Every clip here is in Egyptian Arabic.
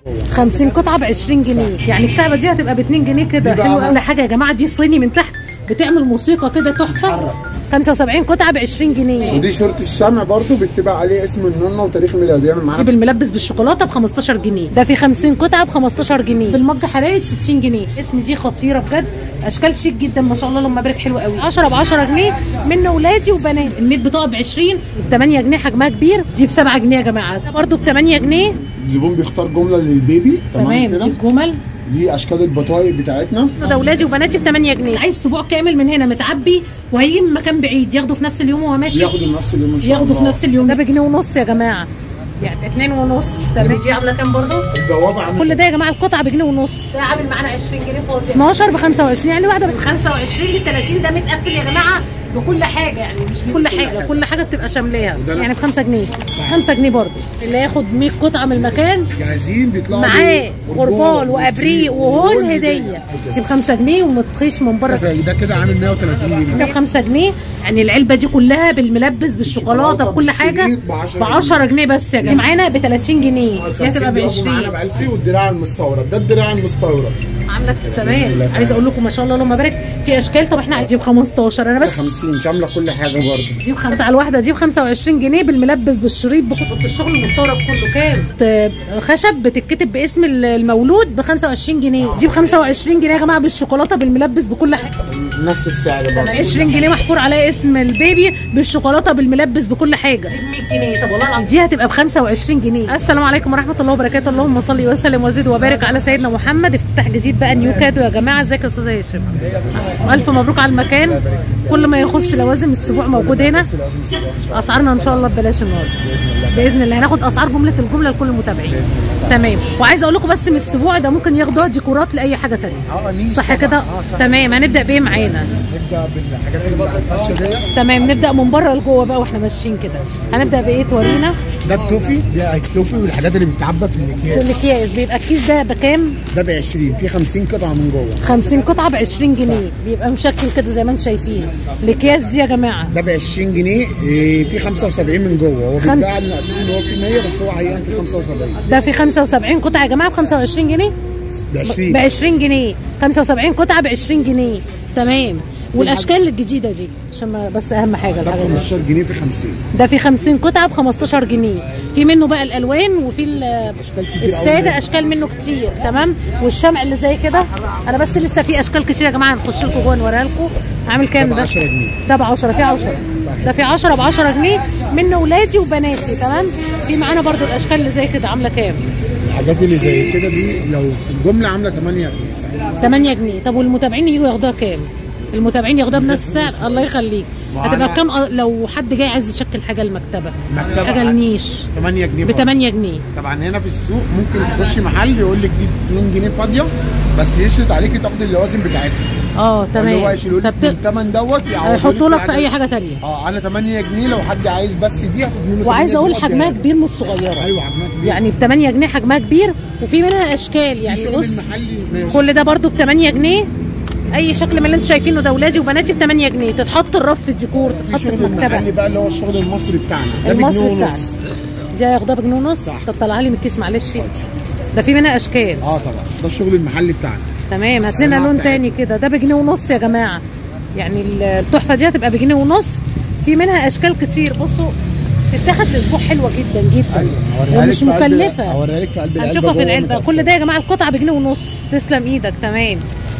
50 قطعه ب 20 جنيه يعني الكعبه دي هتبقى ب 2 جنيه كده دي بقى حلوه عمل- قوي حاجه يا جماعه دي صيني من تحت بتعمل موسيقى كده تحفه بتتحرك. 75 قطعه ب 20 جنيه ودي شورت الشمع برضو بيكتب عليه اسم النونه وتاريخ ميلاده يعمل دي معانا بالملبس بالشوكولاته ب 15 جنيه ده في 50 قطعه ب 15 جنيه بالمج حراري ب 60 جنيه اسم دي خطيره بجد اشكال شيك جدا ما شاء الله اللهم بارك حلو قوي 10 ب 10 جنيه من اولادي وبنات ال100 بطاقه ب 20 ب 8 جنيه حجمها كبير دي ب 7 جنيه يا جماعه ده برده ب 8 جنيه الزبون بيختار جمله للبيبي تمام تمام كده دي الجمل دي اشكال البطايق بتاعتنا ده اولادي وبناتي ب 8 جنيه عايز اسبوع كامل من هنا متعبي وهيجي من مكان بعيد ياخده في نفس اليوم وهو ماشي ياخدوا نفس اليوم ان شاء ياخده الله في نفس اليوم ده بجنيه ونص يا جماعه يعني اتنين ونص تمام دي عامله كام برضه الجواب عامل كل ده يا جماعه القطعه بجنيه ونص ده عامل معانا 20 جنيه فاضي 12 ب 25 يعني واحده ب 25 ل 30 ده متقفل يا جماعه بكل حاجه يعني مش بكل حاجه كل حاجه بتبقى شاملاها وده يعني ب 5 جنيه 5 جنيه برضه اللي ياخد 100 قطعه من المكان جاهزين بيطلعوا معاه غربال غربال وابريق وهون هديه دي ب 5 جنيه ومتخيش من بره زي ده كده عامل 130 جنيه ده ب 5 جنيه يعني العلبه دي كلها بالملبس بالشوكولاته بكل حاجه بالشريط ب 10 ب 10 جنيه بس يا جماعه معانا ب 30 جنيه دي هتبقى ب 50 معانا ب 20 1000 والدراع المستورد ده الدراع المستورد عامله تمام عايزه اقول لكم ما شاء الله اللهم بارك في اشكال طب احنا عايزين ب 15 انا بس 50 شامله كل حاجه برضه دي بخمسة على الواحده دي ب 25 جنيه بالملبس بالشريط بخ- بص الشغل المستورد كله كام ت- خشب بتتكتب باسم المولود ب 25 جنيه دي ب 25 جنيه يا جماعه بالشوكولاته بالملبس بكل حاجه نفس السعر برضه 20 جنيه محفور عليها اسم البيبي بالشوكولاته بالملبس بكل حاجه دي ب 100 جنيه طب والله العظيم دي هتبقى ب 25 جنيه السلام عليكم ورحمه الله وبركاته اللهم صل وسلم وزد وبارك على سيدنا محمد افتتاح جديد بقى نيو كادو يا جماعه ازيك يا استاذ هاشم الف مبروك على المكان كل ما يخص لوازم السبوع موجود هنا اسعارنا ان شاء الله ببلاش النهارده باذن الله هناخد اسعار جمله الجمله لكل المتابعين تمام وعايزه اقول لكم بس من السبوع ده ممكن ياخدوها ديكورات لاي حاجه ثانيه اه نيش صح طبعاً. كده اه صح تمام هنبدا بايه معانا نبدا بالحاجات اللي على الفرشه ديت تمام نبدا من بره لجوه بقى واحنا ماشيين كده هنبدا بايه تورينا ده التوفي ده التوفي والحاجات اللي بتتعبى في الاكياس الاكياس بيبقى الكيس ده بكام ده ب 20 في 50 قطعه من جوه 50 قطعه ب 20 جنيه بيبقى مشكل كده زي ما انتم شايفين الاكياس دي يا جماعه ده ب 20 جنيه إيه، في 75 من جوه هو خمسة. بيتباع على اساس ان هو في 100 بس هو حقيقه في 75 ده في 75 قطعه يا جماعه ب 25 جنيه ب 20 ب 20 جنيه 75 قطعه ب 20 جنيه تمام والاشكال الجديده دي عشان ما- بس اهم حاجه ده ب الحاجه دي 15 جنيه في 50 ده في 50 قطعه ب 15 جنيه في منه بقى الالوان وفي ال- أشكال كتير أوي الساده منه. اشكال منه كتير تمام والشمع اللي زي كده انا بس لسه في اشكال كتير يا جماعه هنخش لكم جوه نوريها لكم عامل كام ده ب ده 10 جنيه ده ب 10 في 10 ده في 10 ب 10 جنيه من اولادي وبناتي تمام في معانا برضو الاشكال اللي زي كده عامله كام الحاجات اللي زي كده دي لو في الجمله عامله 8 جنيه ساعتها. 8 جنيه طب والمتابعين يجوا ياخدوها كام المتابعين ياخدوها بنفس السعر الله يخليك ما هتبقى أنا- بكام أ- لو حد جاي عايز يشكل حاجه المكتبه مكتبة حاجه عادي. النيش 8 جنيه ب برضه. 8 جنيه طبعا هنا في السوق ممكن تخشي محل يقول لك دي 2 جنيه فاضيه بس يشرط عليكي تاخدي اللوازم بتاعتها اه اللي هو تمام يشيلوا لك طب ت- الثمن دوت يعوضوا هيحطوا لك في حاجة. اي حاجه تانية اه انا 8 جنيه لو حد عايز بس دي هاخد منه وعايزه 8 اقول جنيه حجمها وأديها كبير مش صغيره له. ايوه حجمها كبير يعني ب 8 جنيه حجمها كبير وفي منها اشكال يعني شغل بص المحلي ماشي كل ده برضو ب 8 جنيه اي شكل من اللي انتوا شايفينه ده ولادي وبناتي ب 8 جنيه تتحط الرف ديكور في تتحط في شغل المحلي المكتبه بقى اللي هو الشغل المصري بتاعنا ده المصري بجنيه بتاعنا ونص دي هياخدوها بجنيه ونص صح. طب طلعها لي من الكيس معلش ده في منها اشكال اه طبعا ده الشغل المحلي بتاعنا تمام هات لنا الصناعة لون بتاعتنا. تاني كده ده بجنيه ونص يا جماعه يعني التحفه دي هتبقى بجنيه ونص في منها اشكال كتير بصوا تتاخد لاسبوع حلوه جدا جدا ايوه هوريها ومش لك في قلب- مكلفه هوريها لك في قلب العلبه هنشوفها في جوه العلبه متقفلة. كل ده يا جماعه القطعه بجنيه ونص تسلم ايدك تمام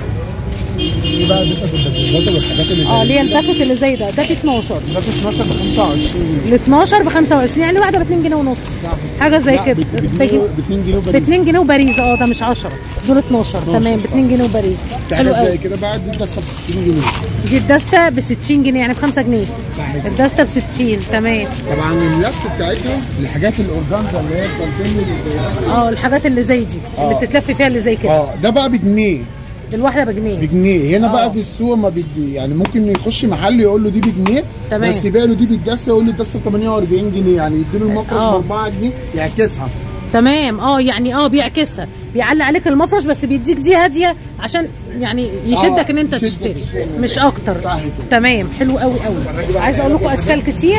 دي بقى دي الدبوزات والحاجات اللي اه زي اللي هي كده. الباكت اللي زي ده ده في 12 ده في 12 ب 25 ال 12 ب 25 يعني واحده ب 2 جنيه ونص صح حاجه زي لا، كده ب 2 بجي- جنيه ب وبريز 2 جنيه وباريزه اه ده مش 10 دول 12 تمام ب صح. 2 جنيه وباريزه في حلو حاجات زي قوي كده بقى دي الدسه ب 60 جنيه دي الدسته ب 60 جنيه يعني ب 5 جنيه صح كده. الدسته ب 60 تمام طبعا اللف بتاعتها الحاجات الاورجانزا اللي هي الكونتينر اللي زي ده. اه الحاجات اللي زي دي اللي آه. بتتلف فيها اللي زي كده اه ده بقى بجنيه الواحده بجنيه بجنيه هنا آه. بقى في السوق ما بيدي يعني ممكن يخش محل يقول له دي بجنيه تمام. بس يبيع له دي بالدسه يقول له الدسه ب 48 جنيه يعني يديله المفرش ب آه. 4 جنيه يعكسها تمام اه يعني اه بيعكسها بيعلي عليك المفرش بس بيديك دي هاديه عشان يعني يشدك آه، ان انت يشدك تشتري تشتري. مش اكتر صح كده. تمام حلو قوي قوي عايزه اقول لكم اشكال كتير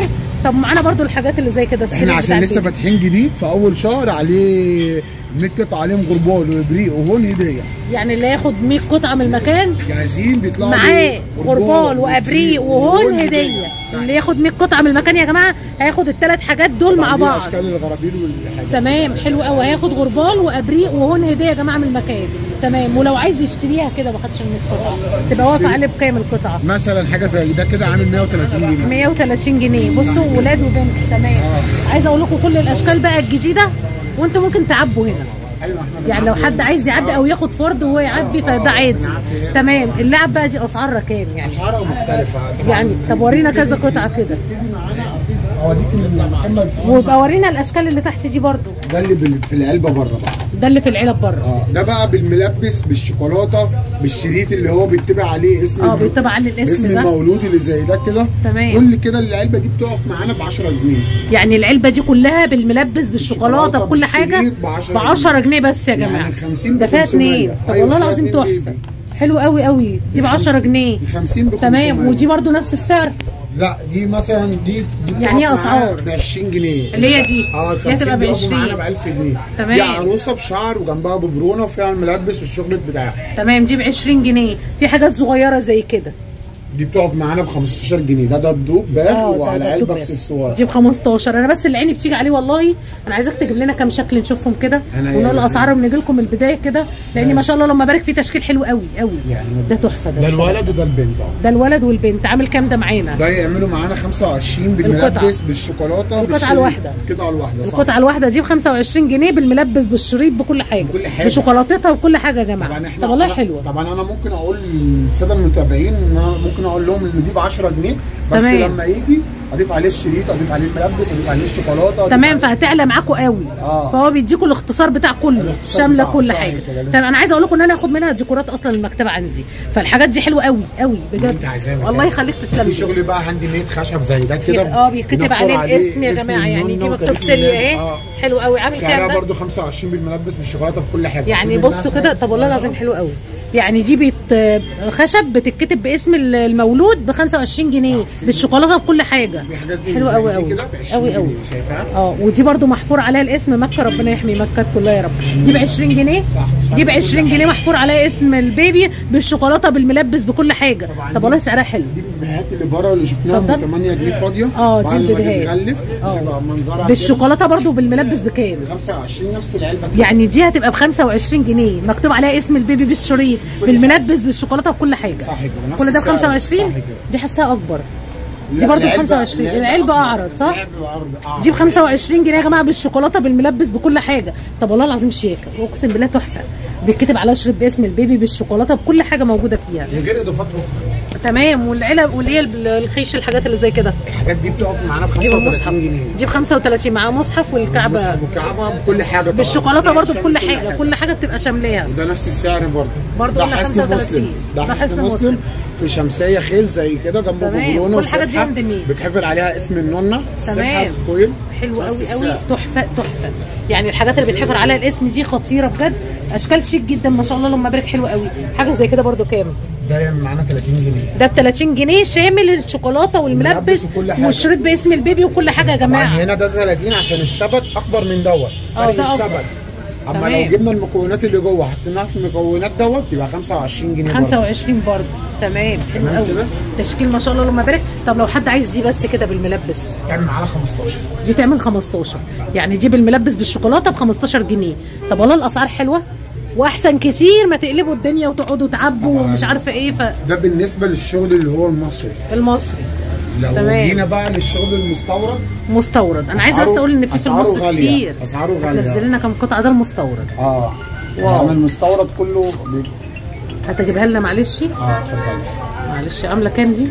طب معانا برضو الحاجات اللي زي كده السلك احنا عشان بتاع لسه البيبي. فاتحين جديد في اول شهر عليه 100 قطعه عليهم غربال وابريق وهون هديه يعني اللي ياخد 100 قطعه من المكان جاهزين بيطلعوا معاه له غربال وابريق وهون هديه صح. اللي ياخد 100 قطعه من المكان يا جماعه هياخد الثلاث حاجات دول مع طبعاً دي بعض اشكال الغرابيل والحاجات تمام حلو قوي هياخد غربال وابريق وهون هديه يا جماعه من المكان تمام ولو عايز يشتريها كده ما خدش ال 100 قطعه تبقى واقفه عليه بكام القطعه مثلا حاجه زي ده كده عامل 130 جنيه 130 جنيه بصوا ولاد وبنت تمام عايزه اقول لكم كل الاشكال بقى الجديده وانتم ممكن تعبوا هنا ايوه احنا يعني لو حد عايز يعبي او ياخد فرد وهو يعبي فده عادي تمام اللعب بقى دي اسعارها كام يعني اسعارها مختلفه يعني طب ورينا كذا قطعه كده تيجي معانا اوريك محمد ويبقى ورينا الاشكال اللي تحت دي برضو ده اللي بال- في العلبه بره بقى ده اللي في العلب بره اه ده بقى بالملبس بالشوكولاته بالشريط اللي هو بيتبع عليه اسم اه ال- بيتبع عليه الاسم اسم ده. المولود اللي زي ده كده تمام. كل كده العلبه دي بتقف معانا ب 10 جنيه يعني العلبه دي كلها بالملبس بالشوكولاته بالشوكولاتة، بكل حاجه بالشريط ب 10 ب 10 جنيه بس يا يعني جماعه 50 ده فيها ب 500. اتنين طب أيوة، والله فيها العظيم اتنين تحفه بيبي. حلو قوي قوي دي ب 10 جنيه 50 ب 500 تمام ودي برضو نفس السعر لا دي مثلا دي, دي يعني ايه أسعار؟ ب 20 جنيه اللي هي دي. اه دي هتبقى 50 ب بيقفوا 20. معانا ب 1000 جنيه تمام. دي عروسه بشعر وجنبها ببرونه وفيها الملبس والشوكليت بتاعها تمام دي ب 20 جنيه في حاجات صغيره زي كده دي بتقف معانا ب 15 جنيه ده دبدوب باغ اه ده- وعلى ده علبه بتبقى. اكسسوار دي ب 15 انا بس اللي عيني بتيجي عليه والله انا عايزاك تجيب لنا كام شكل نشوفهم كده أنا ونقول يعني- اسعارهم نيجي لكم من البدايه كده لان ما شاء الله لما بارك فيه تشكيل حلو قوي قوي يعني ده تحفه ده ده الصراحة. الولد وده البنت اه ده الولد والبنت عامل كام ده معانا ده يعملوا معانا 25 القطعة. بالملبس بالشوكولاته القطعة بالشريط. الواحدة. القطعه الواحده صح القطعه الواحده دي ب 25 جنيه بالملبس بالشريط بكل حاجه بكل حاجة. بشوكولاتتها وكل حاجه يا جماعه طبعا احنا طب والله أنا- حلوه طبعا انا ممكن اقول للساده المتابعين ان انا ممكن اقول لهم ان دي ب 10 جنيه بس تمام. لما يجي اضيف عليه الشريط اضيف عليه الملبس اضيف عليه الشوكولاته أضيف تمام عليه- فهتعلى معاكم قوي آه. فهو بيديكوا الاختصار بتاع كله الاختصار شامله بتاعه، كل صح حاجه كده، لسه. تمام انا عايزه اقول لكم ان انا هاخد منها ديكورات اصلا المكتبه عندي فالحاجات دي حلوه قوي قوي بجد انت عايزاه الله يخليك تسلم في لي. شغل بقى هاندي ميد خشب زي ده كده اه بيتكتب بنحفر عليه الاسم يا اسم جماعه يعني دي النونة مكتوب وتاريخ سيليا الميلاد. اهي اه حلو قوي عامل سعرها كام ده برضو 25 بالملبس بالشوكولاته بكل حاجه يعني مكتوب بصوا إنها كده طب والله العظيم حلو قوي يعني دي بيت خشب بتتكتب باسم المولود ب 25 جنيه بالشوكولاته بكل حاجه في حاجات دي حلو زي قوي دي قوي كده ب 20 قوي قوي جنيه، شايفها اه ودي برضو محفور عليها الاسم مكه ربنا يحمي مكه كلها يا رب دي ب 20 جنيه صح. دي ب 20 جنيه محفور عليها اسم البيبي بالشوكولاته بالملبس بكل حاجه طبعاً طب دي- والله سعرها حلو دي البيبيهات اللي بره اللي شفناها ب اتفضل. 8 جنيه فاضيه اه دي بعد ما البيبيهات. تتغلف اه. بتبقى منظرها بالشوكولاته برضو بالملبس بكام كده 25 نفس العلبه كده. يعني دي هتبقى ب 25 جنيه مكتوب عليها اسم البيبي بالشريط بالملبس بالشوكولاته بكل حاجه صح كده، نفس كل ده ب السعر. 25 صح كده. دي حاساها اكبر دي لا، برضو ب العلبة- 25 العلبه أكبر. اعرض صح العلبة أعرض أعرض. دي ب 25 جنيه يا جماعه بالشوكولاته بالملبس بكل حاجه طب والله العظيم شياكه اقسم بالله تحفه بيتكتب عليها شريط باسم البيبي بالشوكولاته بكل حاجه موجوده فيها من غير اضافات اخرى تمام والعلب واللي هي الخيش الحاجات اللي زي كده الحاجات دي بتقف معانا ب دي بالمصحف 35 جنيه دي ب 35 معاها مصحف والكعبه مصحف وكعبه بكل حاجه طبعاً. بالشوكولاته السعر برضو شامل بكل حاجه كل حاجه بتبقى شاملاها وده نفس السعر برضه برضه ده قلنا حسن 35. مسلم ده ده حسن حسن مسلم مسلم. في شمسيه خيل زي كده جنبه تمام. ببرونه كل حاجة دي وسبحة. عند مين؟ بتحفر عليها اسم النونه السبحه تمام. بكويل حلو نفس قوي قوي السعر. تحفه تحفه يعني الحاجات اللي بيتحفر عليها الاسم دي خطيره بجد اشكال شيك جدا ما شاء الله اللهم بارك حلو قوي حاجه زي كده برضو كام ده يعمل معانا 30 جنيه ده ب 30 جنيه شامل الشوكولاته والملبس الملبس وكل حاجة. والشريط باسم البيبي وكل حاجه يا طبعا جماعه هنا ده 30 عشان السبت اكبر من دوت اه، فرق ده أكبر. السبت اما تمام. لو جبنا المكونات اللي جوه حطيناها في المكونات دوت يبقى 25 جنيه برضه. 25 برضه تمام حلو تمام قوي كده؟ تشكيل ما شاء الله اللهم بارك طب لو حد عايز دي بس كده بالملبس تعمل معانا 15 دي تعمل 15 يعني دي بالملبس بالشوكولاته ب 15 جنيه طب والله الاسعار حلوه واحسن كتير ما تقلبوا الدنيا وتقعدوا تعبوا طبعاً. ومش عارفه ايه ده بالنسبه للشغل اللي هو المصري فالمصري لو تمام. جينا بقى للشغل المستورد مستورد انا عايزه أسعاره- بس اقول ان في في أسعاره المصري غالية. كتير أسعاره غالية. نزل لنا كام قطعه ده المستورد اه واو. واو المستورد كله بي... هتجيبها لنا معلش اه اتفضل معلش عامله كام دي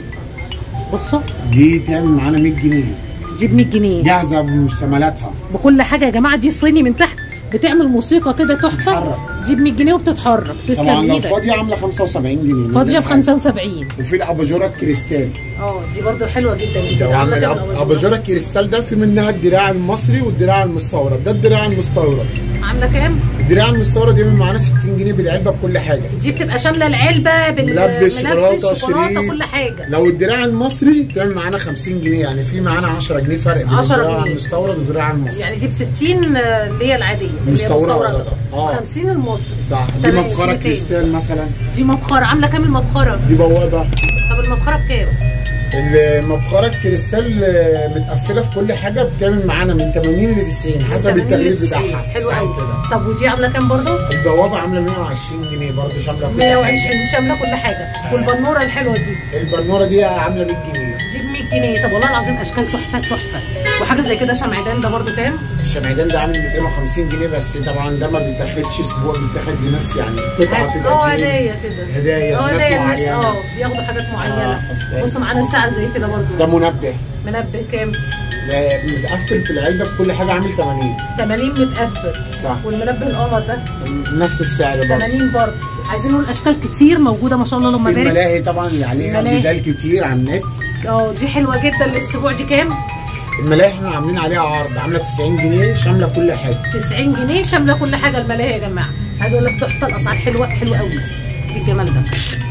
بصوا دي تعمل معانا 100 جنيه دي ب 100 جنيه جاهزه بمشتملاتها بكل حاجه يا جماعه دي صيني من تحت بتعمل موسيقى كده تحفه بتتحرك. دي ب 100 جنيه وبتتحرك طبعا تسلم لو ايدك فاضيه عامله 75 جنيه فاضيه ب 75 وفي الاباجوره الكريستال اه دي برضو حلوه جدا جدا طبعا عاملة كام الأب- الأباجورة؟ الاباجوره الكريستال ده في منها الدراع المصري والدراع المستورد ده الدراع المستورد عامله كام الدراع المستورد يعمل معانا 60 جنيه بالعلبه بكل حاجه دي بتبقى شامله العلبه ملبس شوكولاته شوكولاته شريط كل حاجه لو الدراع المصري تعمل معانا 50 جنيه يعني في معانا 10 جنيه فرق بين 10 الدراع جنيه. المستورد والدراع المصري يعني دي ب 60 آه، اللي هي العاديه اللي هي مستوردة. مستورده آه. 50 المصري صح دي تمام، مبخره تاني. كريستال مثلا دي مبخره عامله كام المبخره دي بوابه طب المبخره بكام المبخره الكريستال آه، متقفله في كل حاجه بتعمل معانا من 80 ل 90 حسب 80 التغليف ل 90. بتاعها حلو صح قوي كده طب ودي عامله كام برضه البوابه عامله 120 جنيه برضه شامله كل 120 حاجه شامله كل حاجه والبنوره الحلوه دي البنوره دي عامله 100 جنيه دي ب 100 جنيه طب والله العظيم اشكال تحفه تحفه وحاجه زي كده شمعدان ده برضه كام الشمعدان ده عامل 250 جنيه بس طبعا ده ما بيتاخدش اسبوع بيتاخد لناس يعني قطعه كده اه اتنين. هدايا كده هدايا اه لناس هدايا الناس معينة. اه بياخدوا حاجات معينه آه، أصل- بصوا معانا ساعه زي كده برضه ده منبه منبه كام ده متقفل في العلبه بكل حاجه عامل 80 80 متقفل صح والمنبه القمر ده نفس السعر برضه 80 برضه عايزين نقول اشكال كتير موجوده ما شاء الله اللهم في بارك الملاهي طبعا اللي عليها الملاهي. جدال كتير على النت اه دي حلوه جدا الاسبوع دي كام الملاهي احنا عاملين عليها عرض عامله 90 جنيه شامله كل حاجه 90 جنيه شامله كل حاجه الملاهي يا جماعه عايز اقول لك تحفه الاسعار حلوه حلوه قوي ايه الجمال ده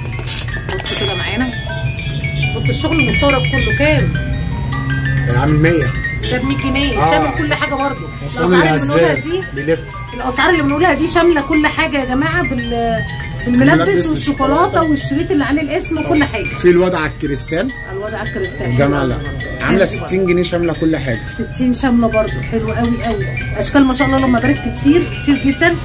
بص كده معانا بص الشغل المستورد كله كام عامل 100 ده ب 100 جنيه آه. شامل كل حاجه برضه حصان الاسعار اللي بنقولها الهزاز دي بيلف الاسعار اللي بنقولها دي شامله كل حاجه يا جماعه بال الملبس بالملبس والشوكولاتة. والشوكولاته والشريط اللي عليه الاسم وكل حاجه في الوضع على الكريستال الوضع على الكريستال جمالة حلو عامله برضه. 60 جنيه شامله كل حاجه 60 شامله برضه حلو قوي قوي اشكال ما شاء الله اللهم بارك كتير كتير جدا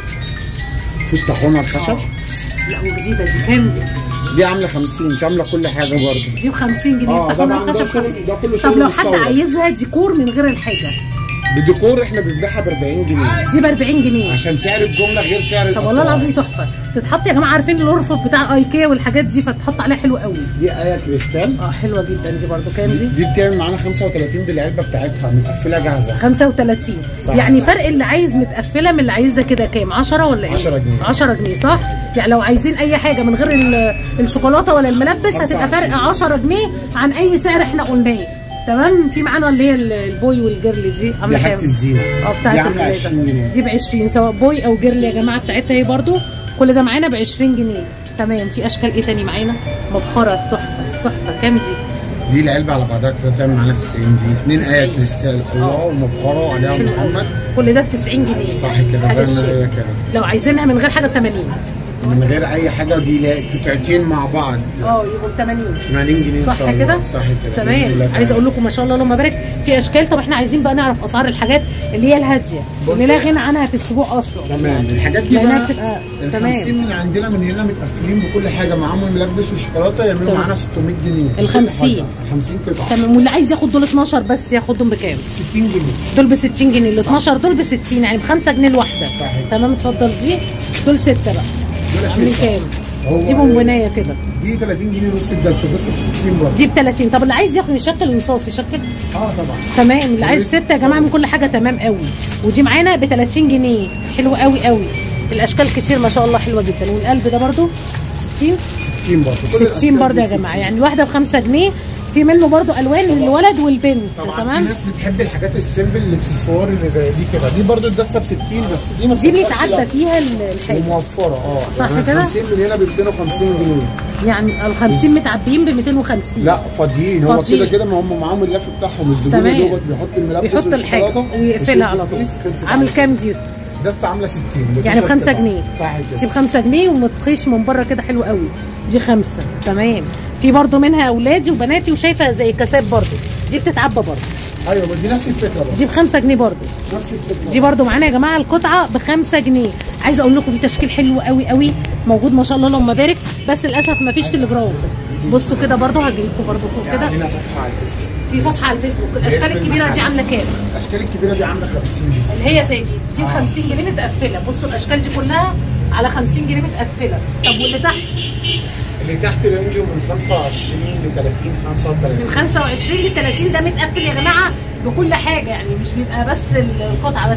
في الطاحونه الخشب لا وجديده دي كام دي؟ دي عامله 50 شامله كل حاجه برضه دي ب 50 جنيه آه، الطاحونة طبعاً ده الخشب شغل- 50. ده كله طب شغل لو حد مستورد. عايزها ديكور من غير الحاجه بديكور احنا بنبيعها ب 40 جنيه دي ب 40 جنيه عشان سعر الجمله غير سعر طب والله القطاع. العظيم تحفه تتحط يا جماعه عارفين الارفف بتاع ايكيا والحاجات دي فتحط عليها حلو قوي دي ايه كريستال اه حلوه جدا دي برضو كام دي؟ دي بتعمل معانا 35 بالعلبه بتاعتها متقفله جاهزه 35 صح. يعني فرق اللي عايز متقفله من اللي عايزه كده كام 10 ولا ايه 10 جنيه. 10 جنيه صح يعني لو عايزين اي حاجه من غير ال- الشوكولاته ولا الملبس هتبقى فرق 10 جنيه عن اي سعر احنا قلناه تمام في معانا اللي هي ال- البوي والجرل دي دي عامله حاجه كام الزينه اه دي بتاعت عامله 20 الولادة. جنيه دي ب 20 سواء بوي او جرل يا جماعه بتاعتها هي برضو كل ده معانا ب 20 جنيه تمام في اشكال ايه تاني معانا مبخره تحفه تحفه كام دي دي العلبه على بعضها كده تعمل معانا 90 دي اتنين ايه كريستال الله ومبخره وعليها حلو قوي. محمد كل ده ب 90 جنيه صح كده حاجة زي ما شيك. هي كده لو عايزينها من غير حاجه ب 80 من غير اي حاجه ودي لا- قطعتين مع بعض اه يبقوا ب 80 80 جنيه ان صح شاء الله كده؟ صح كده بإذن الله تمام تعالى. عايزه اقول لكم ما شاء الله اللهم بارك في اشكال طب احنا عايزين بقى نعرف اسعار الحاجات اللي هي الهاديه اللي لا غنى عنها في السوق اصلا تمام الحاجات دي لانها بقى بتبقى ال تمام 50 من عندنا من هنا متقفلين بكل حاجه معاهم الملبس والشوكولاته يعملوا تمام. معانا 600 جنيه ال 50. 50 قطعه تمام واللي عايز ياخد دول 12 بس ياخدهم بكام 60 جنيه دول ب 60 جنيه ال 12 دول ب 60 يعني ب 5 جنيه الواحده صحيح. تمام اتفضل دي دول 6 بقى دول عاملين ستة. كام هو دي بونبونايه كده دي 30 جنيه نص الدسه بس ب 60 برضه دي ب 30 طب اللي عايز ياخد يشكل النصاص يشكل اه طبعا تمام اللي عايز ستة يا جماعه من كل حاجه تمام قوي ودي معانا ب 30 جنيه حلو قوي قوي الاشكال كتير ما شاء الله حلوه جدا والقلب ده برضو 60 60 برضه كل 60 الأشكال برضه يا دي جماعه يعني الواحده ب 5 جنيه في منه برضو الوان للولد والبنت طبعا في تمام ناس بتحب الحاجات السيمبل الاكسسوار اللي زي دي كده دي برضه الدسه ب 60 بس دي ما دي بتبقاش بيتعدى لا. فيها ال- الحاجه وموفره اه صح يعني كده؟ 50 من هنا ب 250 جنيه يعني ال 50 متعبيين ب 250 لا فاضيين هو فاضيين. كده كده ما هم معاهم اللف بتاعهم الزبون تمام. يا دوبك بيحط الملبس بيحط الحاجه والشوكولاته ويقفلها على ويشد طول الكيس، خلصت عامل على كام دي؟ كده. دسته عامله 60 يعني ب 5 قطعة. جنيه صح دي كده ب 5 جنيه ومتخيش من بره كده حلو قوي دي خمسة تمام في برضو منها اولادي وبناتي وشايفه زي كاسات برضو دي بتتعبى برضو ايوه دي نفس الفكره برضه دي ب 5 جنيه برضو نفس الفكره دي برضو معانا يا جماعه القطعه ب 5 جنيه عايزه اقول لكم في تشكيل حلو قوي قوي موجود ما شاء الله اللهم بارك بس للاسف ما فيش تليجرام بصوا كده برضو هجي لكم برضو فوق يعني كده لنا صفحه على الفيسبوك في صفحه على الفيسبوك الاشكال باسم الكبيره دي المحل. عامله كام الاشكال الكبيره دي عامله 50 جنيه اللي هي زي دي دي ب 50 جنيه متقفله بصوا الاشكال دي كلها على 50 جنيه متقفله طب واللي تحت اللي تحت رينجه من 25 ل 30 من 35 25 ل 30 ده متقفل يا جماعه بكل حاجه يعني مش بيبقى بس القطعه بس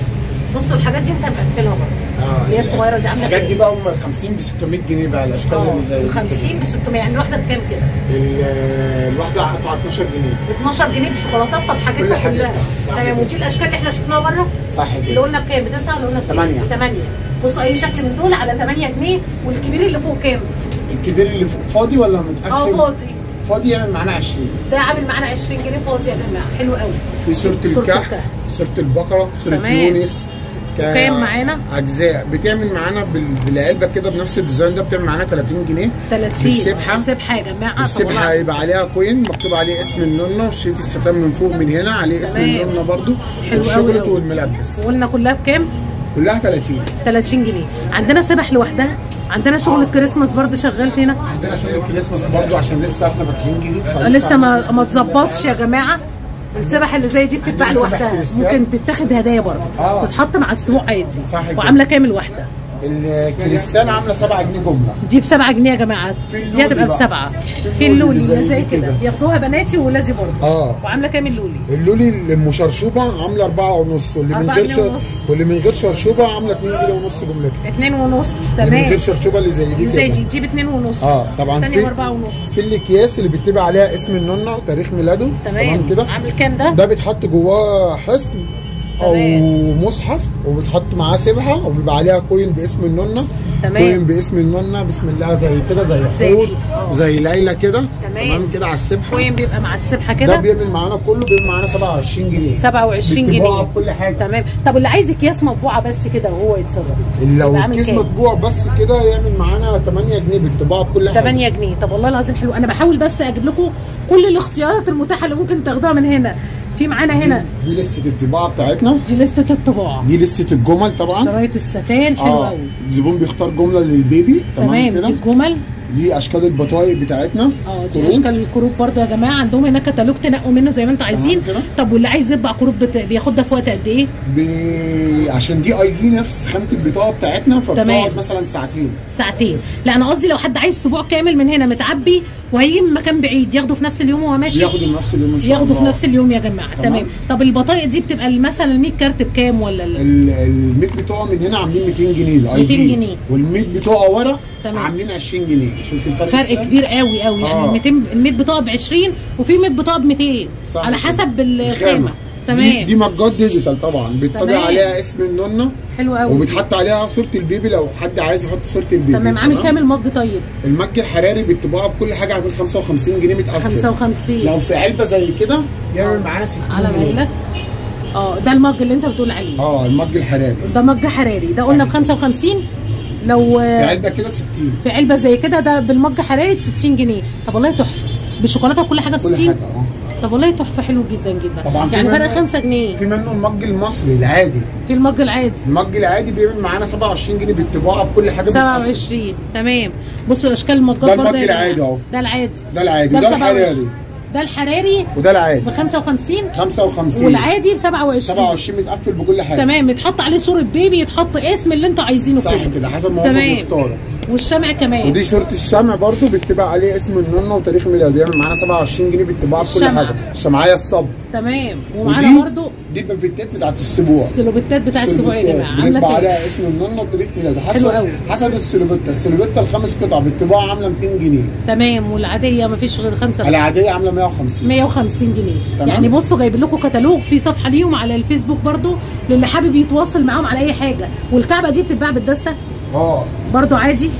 بصوا الحاجات دي انت مقفلها برضه اه اللي هي الصغيره دي عامله الحاجات دي بقى هم ال 50 ب 600 جنيه بقى الاشكال اللي زي دي 50 ب 600 يعني الواحده بكام كده؟ ال- الواحده قطعه 12 جنيه ب 12 جنيه بشوكولاتات طب كل حاجتها حاجة. كلها صح تمام كده. ودي الاشكال اللي احنا شفناها بره صح اللي كده قلنا بكام؟ بتسعه اللي قلنا بكام؟ تمانية. ب 8 بصوا اي شكل من دول على 8 جنيه والكبير اللي فوق كام؟ الكبير اللي فوق فاضي ولا متقفل؟ اه فاضي فاضي يعمل معانا 20 ده عامل معانا 20 جنيه فاضي يا جماعه حلو قوي في صورة صورة الكهف الكهف. صورة البقرة صورة تمام. يونس ك- وكام معانا؟ أجزاء بتعمل معانا بال- بالعلبة كده بنفس الديزاين ده بتعمل معانا 30 جنيه 30 بالسبحة السبحه يا جماعه طب السبحة والله هيبقى عليها كوين مكتوب عليه اسم النونة وشريط الستان من فوق من هنا عليه اسم تمام. النونة برضو حلو أوي والشوكولات أوي. والملبس وقلنا كلها بكام؟ كلها 30 30 جنيه عندنا سبح لوحدها عندنا شغل الكريسماس برضو شغال فينا عندنا شغل الكريسماس برضو عشان لسه احنا فاتحين جديد فلسه لسه ما ما اتظبطش يا جماعه السبح اللي زي دي بتتباع عندنا سبح لوحدها كريستال. ممكن تتاخد هدايا برضه آه. تتحط مع السبوع عادي صح كده. وعامله كام الواحده الكريستال عامله 7 جنيه جمله دي ب 7 جنيه يا جماعه في دي اللولي هتبقى بقى. بسبعه في في اللولي اللولي اللي اللي زي زي دي كده كده. ياخدوها بناتي وولادي برضه اه وعامله كام اللولي اللولي المشرشوبه عامله 4 ونص واللي من أربعة غير جنيه شر... ونص. واللي من غير شرشوبه عامله 2 جنيه ونص جملتها اتنين ونص اللي من غير تمام شرشوبه اللي زي دي زي كده دي دي باتنين ونص اه طبعا الثانيه في باربعه ونص في الاكياس اللي بيكتب عليها اسم النونه وتاريخ ميلاده تمام كده عامل كام ده؟ ده بيتحط جواه حصن او تمام. مصحف وبتحط معاه سبحه وبيبقى عليها كوين باسم النونه تمام. كوين باسم النونه بسم الله زي كده زي زي حور دي. اه. زي ليلى كده تمام. تمام كده على السبحه كوين بيبقى مع السبحه ده كده بيعمل معانا كله بيعمل معانا 27 جنيه 27 بالطباعة جنيه بكل حاجه تمام طب اللي عايز اكياس مطبوعه بس كده وهو يتصرف لو يبقى عامل الكيس كام؟ مطبوع بس كده يعمل معانا 8 جنيه بالطباعه بكل حاجه 8 جنيه طب والله العظيم حلو انا بحاول بس اجيب لكم كل الاختيارات المتاحه اللي ممكن تاخدوها من هنا في معانا هنا دي لسه الطباعه بتاعتنا دي لسته الطباعه دي لسه الجمل طبعا شرايط الستان حلو اه قوي الزبون بيختار جمله للبيبي تمام تمام كده دي الجمل دي اشكال البطايق بتاعتنا اه دي كروت. اشكال الكروب برضو يا جماعه عندهم هنا كتالوج تنقوا منه زي ما انتوا عايزين كده. طب واللي عايز يطبع كروب بت... بياخد ده في وقت قد ايه؟ ب... عشان دي اي دي نفس خامه البطاقه بتاعتنا فبتقعد تمام. مثلا ساعتين ساعتين لا انا قصدي لو حد عايز اسبوع كامل من هنا متعبي وهيجي من مكان بعيد ياخده في نفس اليوم وهو ماشي بياخدوا نفس اليوم ان شاء ياخده الله في نفس اليوم يا جماعه تمام. تمام طب البطايق دي بتبقى مثلا ال 100 كارت بكام ولا ال... ال- الميت بتوعه من هنا عاملين 200 جنيه الاي 200 دي جنيه. والميت بتوعه ورا تمام. عاملين 20 جنيه شفت الفرق فرق السعر؟ كبير قوي قوي يعني آه. ال 200 ال 100 بطاقه ب 20 وفي 100 بطاقه ب 200 صح على كده. حسب الخامه دي, تمام دي مجات ديجيتال طبعا بيطبع تمام. عليها اسم النونه حلو قوي وبيتحط عليها صوره البيبي لو حد عايز يحط صوره البيبي تمام عامل كام المج طيب؟ المج الحراري بالطباعه بكل حاجه عامل 55 جنيه متقفل 55 لو في علبه زي كده يعمل معانا 60 على جنيه بالك اه ده المج اللي انت بتقول عليه اه المج الحراري ده مج حراري ده قلنا ب 55 لو في آه، علبه كده 60 في علبه زي كده ده بالمج حراري ب 60 جنيه طب والله تحفه بالشوكولاته وكل حاجه ب كل 60 حاجه اه طب والله تحفه حلو جدا جدا طبعا في يعني فرق منه- 5 جنيه في منه المج المصري العادي في المج العادي المج العادي بيعمل معانا 27 جنيه بالطباعه بكل حاجه بتقفل. 27 تمام بصوا اشكال المجات ده برضه المج يا جماعة. العادي اهو. ده العادي ده العادي ده ده ب 27. الحراري ده الحراري وده العادي ب 55 55 والعادي ب 27 27 متقفل بكل حاجه تمام يتحط عليه صوره بيبي يتحط اسم اللي انتوا عايزينه صح كله كده حسب ما هو تمام بيختار والشمع كمان ودي شورت الشمع برضو بيكتبها عليه اسم النونه وتاريخ ميلاده يعمل معانا 27 جنيه بالطباعه بكل الشمعة. حاجه الشمعيه الصب تمام ومعانا برضو دي البافيتات بتاعت السبوع السلوبيتات بتاع السبوع يا جماعه عامله بنطبع كام عليها اسم النونه وتاريخ ميلاده حسب حلو قوي. حسب السلوبيتا السلوبيتا الخمس قطع بالطباعه عامله 200 جنيه تمام والعاديه مفيش غير خمسه بس العاديه عامله 150 150 جنيه تمام. يعني بصوا جايبين لكم كتالوج في صفحه ليهم على الفيسبوك برضو للي حابب يتواصل معاهم على اي حاجه والكعبه دي بتتباع بالدسته اه برضو عادي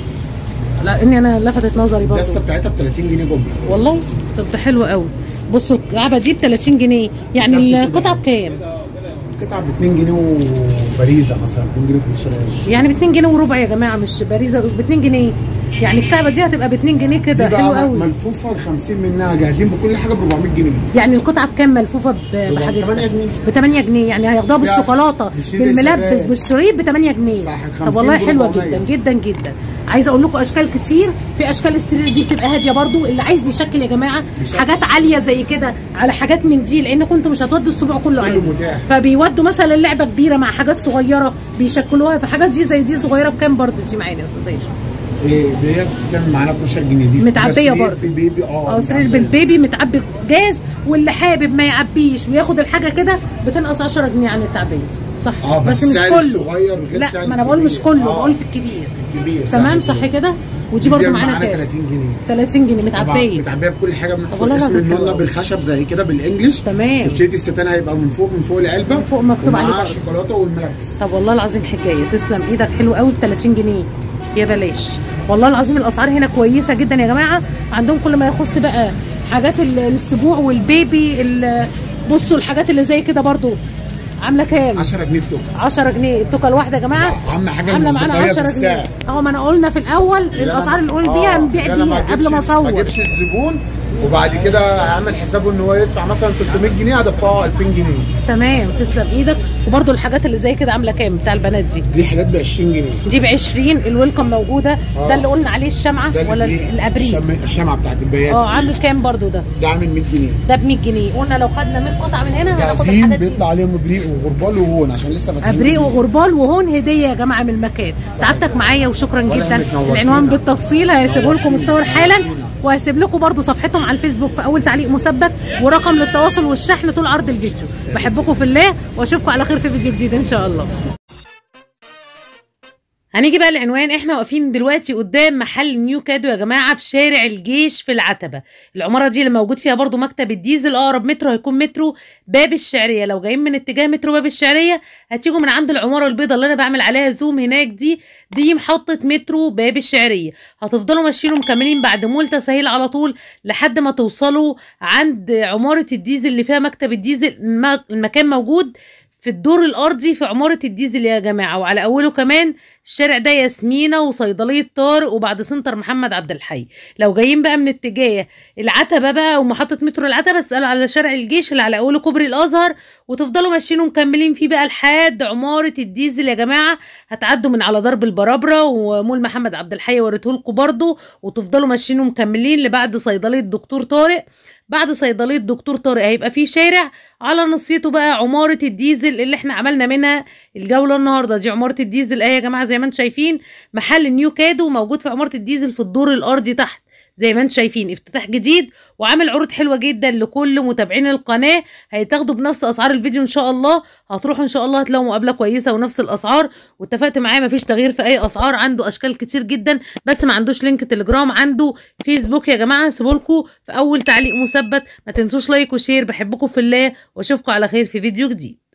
لا اني انا لفتت نظري برضو الدسته بتاعتها ب 30 جنيه جمله والله طب ده حلو قوي بصوا الكعبه دي ب 30 جنيه يعني القطعه بكام قطعه ب 2 جنيه وبريزه مثلا 2 جنيه في الشرايش يعني ب 2 جنيه وربع يا جماعه مش باريزه ب 2 جنيه يعني الكعبه دي هتبقى ب 2 جنيه كده دي حلو بقى قوي ملفوفه ال 50 منها جاهزين بكل حاجه ب 400 جنيه يعني القطعه بكام ملفوفه ب- بحاجات 8 جنيه. ب 8 جنيه يعني هياخدوها لا، بالشوكولاته بشريط بالملبس الزبادي. بالشريط ب 8 جنيه صح، ال طب 50 والله ب حلوه 400. جدا جدا جدا عايزه اقول لكم اشكال كتير في اشكال السرير دي بتبقى هاديه برضو اللي عايز يشكل يا جماعه بيشكل. حاجات عاليه زي كده على حاجات من دي لان كنتوا مش هتودوا السبوع كله كله عادي متاح. فبيودوا مثلا لعبه كبيره مع حاجات صغيره بيشكلوها في حاجات دي زي دي صغيره بكام برضو دي معانا يا استاذ هشام ايه ديت بتعمل معانا 12 جنيه دي متعبية ده سرير برضه. في بيبي اه اه سرير متعبية. بالبيبي متعبي جاز واللي حابب ما يعبيش وياخد الحاجه كده بتنقص 10 جنيه عن التعبيه صح اه بس, بس مش سعر كله الصغير غير لا سعر ما انا بقول مش الكبير. كله آه. بقول في الكبير كبير تمام صح كده ودي برضو معانا كام 30 جنيه 30 جنيه طبعا متعبيه متعبيه بكل حاجه طب بنحفظ والله اسم العظيم حلو النونه أوي. بالخشب زي كده بالانجلش تمام. وشريط الستان هيبقى من فوق من فوق العلبه من فوق مكتوب عليه ومعاه برضه. الشوكولاته والملابس طب والله العظيم حكايه تسلم ايدك حلو قوي ب 30 جنيه يا بلاش والله العظيم الاسعار هنا كويسه جدا يا جماعه عندهم كل ما يخص بقى حاجات ال- السبوع والبيبي ال- بصوا الحاجات اللي زي كده برضو عامله كام 10 جنيه بتوكل 10 جنيه التوكه الواحده يا جماعه اهم حاجه عامله معانا المصداقية 10 في السعر. جنيه اهو ما انا قلنا في الاول الاسعار اللي قول بيها آه، نبيع ده أنا بيها ما قبل ما أجيبش- ما اصور اجيبش الزبون وبعد كده اعمل حسابه ان هو يدفع مثلا 300 جنيه هدفعه 2000 جنيه تمام تسلم ايدك وبرضو الحاجات اللي زي كده عامله كام بتاع البنات دي دي حاجات ب 20 جنيه دي ب 20 الويلكم موجوده آه. ده اللي قلنا عليه الشمعه ده ولا اللي- الابريق الشم- الشمعه بتاعت البيات اه عامل كام برضو ده ده عامل 100 جنيه ده ب 100 جنيه قلنا لو خدنا 100 قطعه من هنا هناخد جاهزين الحاجات دي بيطلع عليهم ابريق وغربال وهون عشان لسه فاتحين ابريق جديد. وغربال وهون هديه يا جماعه من المكان سعادتك معايا وشكرا ولا جدا يهمك، نورتينا. العنوان بالتفصيل هيسيبه لكم متصور حالا نورتينا. وهسيب لكم برضو صفحتهم على الفيسبوك في اول تعليق مثبت ورقم للتواصل والشحن طول عرض الفيديو بحبكم في الله واشوفكم على خير في فيديو جديد ان شاء الله هنيجي بقى العنوان احنا واقفين دلوقتي قدام محل نيو كادو يا جماعه في شارع الجيش في العتبه العماره دي اللي موجود فيها برضو مكتب الديزل اقرب مترو هيكون مترو باب الشعريه لو جايين من اتجاه مترو باب الشعريه هتيجوا من عند العماره البيضاء اللي انا بعمل عليها زوم هناك دي دي محطه مترو باب الشعريه هتفضلوا ماشيين ومكملين بعد مول تسهيل على طول لحد ما توصلوا عند عماره الديزل اللي فيها مكتب الديزل الم- المكان موجود في الدور الارضي في عماره الديزل يا جماعه وعلى اوله كمان الشارع ده ياسمينه وصيدليه طارق وبعد سنتر محمد عبد الحي لو جايين بقى من اتجاه العتبه بقى ومحطه مترو العتبه اسالوا على شارع الجيش اللي على اوله كوبري الازهر وتفضلوا ماشيين ومكملين فيه بقى لحد عماره الديزل يا جماعه هتعدوا من على درب البرابره ومول محمد عبد الحي وريتهولكوا برضو وتفضلوا ماشيين ومكملين لبعد صيدليه دكتور طارق بعد صيدليه دكتور طارق هيبقى في شارع على نصيته بقى عماره الديزل اللي احنا عملنا منها الجوله النهارده دي عماره الديزل اهي يا جماعه زي ما انتم شايفين محل نيو كادو موجود في عماره الديزل في الدور الارضي تحت زي ما انتم شايفين افتتاح جديد وعامل عروض حلوه جدا لكل متابعين القناه هيتاخدوا بنفس اسعار الفيديو ان شاء الله هتروحوا ان شاء الله هتلاقوا مقابله كويسه ونفس الاسعار واتفقت معاه مفيش تغيير في اي اسعار عنده اشكال كتير جدا بس ما عندوش لينك تليجرام عنده فيسبوك يا جماعه سيبولكوا في اول تعليق مثبت ما تنسوش لايك وشير بحبكم في الله واشوفكم على خير في فيديو جديد